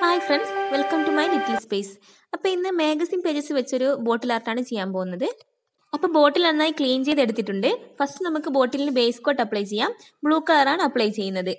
hi friends welcome to my little space അപ്പോൾ ഇന്ന് magazine pages വെച്ചൊരു ബോട്ടിൽ ആർട്ടാണ് ചെയ്യാൻ പോകുന്നത് അപ്പോൾ ബോട്ടിൽ നന്നായി ക്ലീൻ ചെയ്തെടുത്തിട്ടുണ്ട് ഫസ്റ്റ് നമുക്ക് ബോട്ടിലിന് ബേസ് കോട്ട് അപ്ലൈ ചെയ്യാം ബ്ലൂ കളറാണ് അപ്ലൈ ചെയ്യുന്നത്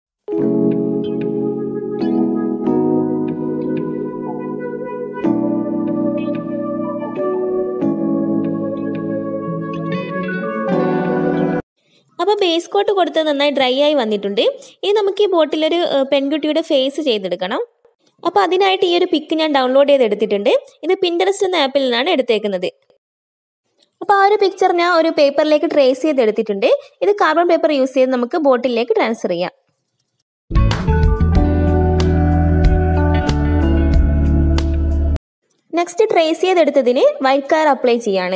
അപ്പോൾ ബേസ് കോട്ട് കൊടുത്ത് നന്നായി ഡ്രൈ ആയി വന്നിട്ടുണ്ട് ഇനി നമുക്ക് ഈ ബോട്ടിലൊരു പെൺകുട്ടിയുടെ ഫേസ് ചെയ്തെടുക്കണം അപ്പോൾ അതിനായിട്ട് ഈ ഒരു പിക്ക് ഞാൻ ഡൗൺലോഡ് ചെയ്തെടുത്തിട്ടുണ്ട് ഇത് പിൻറ്ററസ്റ്റ് എന്ന ആപ്പിൽ നിന്നാണ് എടുത്തേക്കുന്നത് അപ്പോൾ ആ ഒരു പിക്ചർ ഞാൻ ഒരു പേപ്പറിലേക്ക് ട്രേസ് ചെയ്തെടുത്തിട്ടുണ്ട് ഇത് കാർബൺ പേപ്പർ യൂസ് ചെയ്ത് നമുക്ക് ബോട്ടിലേക്ക് ട്രാൻസ്ഫർ ചെയ്യാം നെക്സ്റ്റ് ട്രേസ് ചെയ്തെടുത്തതിന് വൈറ്റ് കളർ അപ്ലൈ ചെയ്യാണ്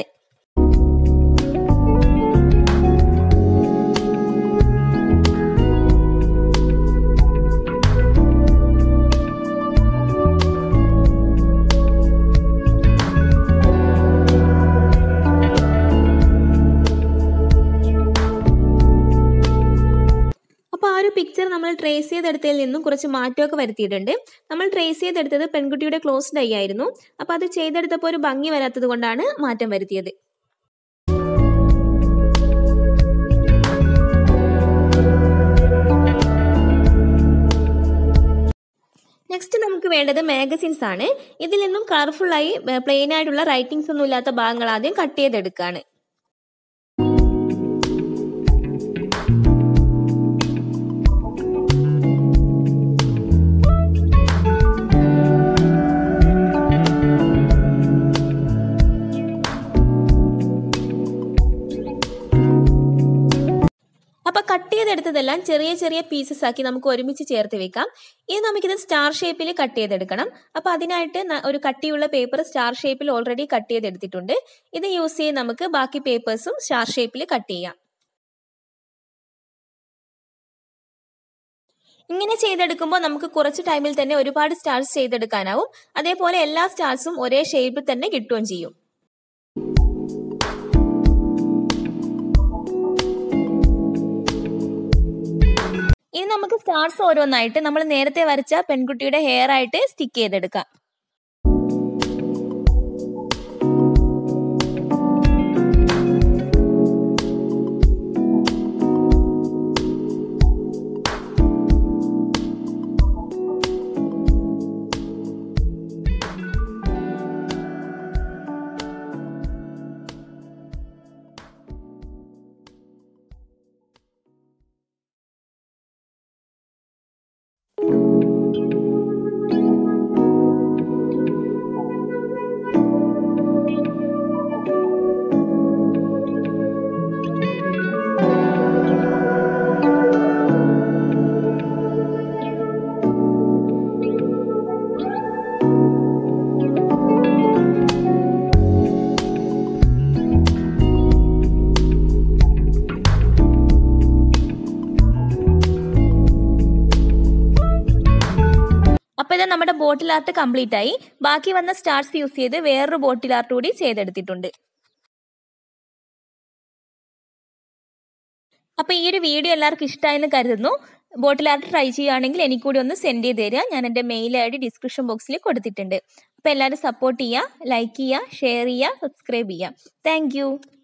അപ്പോൾ ആ ഒരു പിക്ചർ നമ്മൾ ട്രേസ് ചെയ്തെടുത്തതിൽ നിന്നും കുറച്ച് മാറ്റമൊക്കെ വരുത്തിയിട്ടുണ്ട് നമ്മൾ ട്രേസ് ചെയ്തെടുത്തത് പെൺകുട്ടിയുടെ ക്ലോസ് ഡൈ ആയിരുന്നു അപ്പോൾ അത് ചെയ്തെടുത്തപ്പോൾ ഒരു ഭംഗി വരാത്തത് കൊണ്ടാണ് മാറ്റം വരുത്തിയത് നെക്സ്റ്റ് നമുക്ക് വേണ്ടത് മാഗസിൻസ് ആണ് ഇതിൽ നിന്നും കളർഫുള്ളായി പ്ലെയിൻ ആയിട്ടുള്ള റൈറ്റിംഗ്സ് ഒന്നും ഇല്ലാത്ത ഭാഗങ്ങൾ ആദ്യം കട്ട് ചെയ്തെടുക്കുകയാണ് അപ്പോൾ കട്ട് ചെയ്തെടുത്തതെല്ലാം ചെറിയ ചെറിയ പീസസ് ആക്കി നമുക്ക് ഒരുമിച്ച് ചേർത്ത് വെക്കാം ഇനി നമുക്കിത് സ്റ്റാർ ഷേപ്പിൽ കട്ട് ചെയ്തെടുക്കണം അപ്പോൾ അതിനായിട്ട് ഒരു കട്ടിയുള്ള പേപ്പർ സ്റ്റാർ ഷേപ്പിൽ ഓൾറെഡി കട്ട് ചെയ്തെടുത്തിട്ടുണ്ട് ഇത് യൂസ് ചെയ്ത് നമുക്ക് ബാക്കി പേപ്പേഴ്സും സ്റ്റാർ ഷേപ്പിൽ കട്ട് ചെയ്യാം ഇങ്ങനെ ചെയ്തെടുക്കുമ്പോൾ നമുക്ക് കുറച്ച് ടൈമിൽ തന്നെ ഒരുപാട് സ്റ്റാർസ് ചെയ്തെടുക്കാനാവും അതേപോലെ എല്ലാ സ്റ്റാർസും ഒരേ ഷേപ്പിൽ തന്നെ കിട്ടുകയും ചെയ്യും ഇനി നമുക്ക് സ്റ്റാർസ് ഓരോന്നായിട്ട് നമ്മൾ നേരത്തെ വരച്ച പെൺകുട്ടിയുടെ ഹെയർ ആയിട്ട് സ്റ്റിക്ക് ചെയ്തെടുക്കാം അപ്പോൾ ഇത് നമ്മുടെ ബോട്ടിൽ ആർട്ട് കംപ്ലീറ്റ് ആയി ബാക്കി വന്ന സ്റ്റാർസ് യൂസ് ചെയ്ത് വേറൊരു ബോട്ടിൽ ആർട്ട് കൂടി ചെയ്തെടുത്തിട്ടുണ്ട് അപ്പോൾ ഈ ഒരു വീഡിയോ എല്ലാവർക്കും ഇഷ്ടമായെന്ന് കരുതുന്നു ബോട്ടിൽ ആർട്ട് ട്രൈ ചെയ്യുകയാണെങ്കിൽ എനിക്ക് കൂടി ഒന്ന് സെൻഡ് ചെയ്ത് തരിക ഞാൻ എൻ്റെ മെയിൽ ഐ ഡി ഡിസ്ക്രിപ്ഷൻ ബോക്സിൽ കൊടുത്തിട്ടുണ്ട് അപ്പോൾ എല്ലാവരും സപ്പോർട്ട് ചെയ്യുക ലൈക്ക് ചെയ്യുക ഷെയർ ചെയ്യുക സബ്സ്ക്രൈബ് ചെയ്യുക താങ്ക്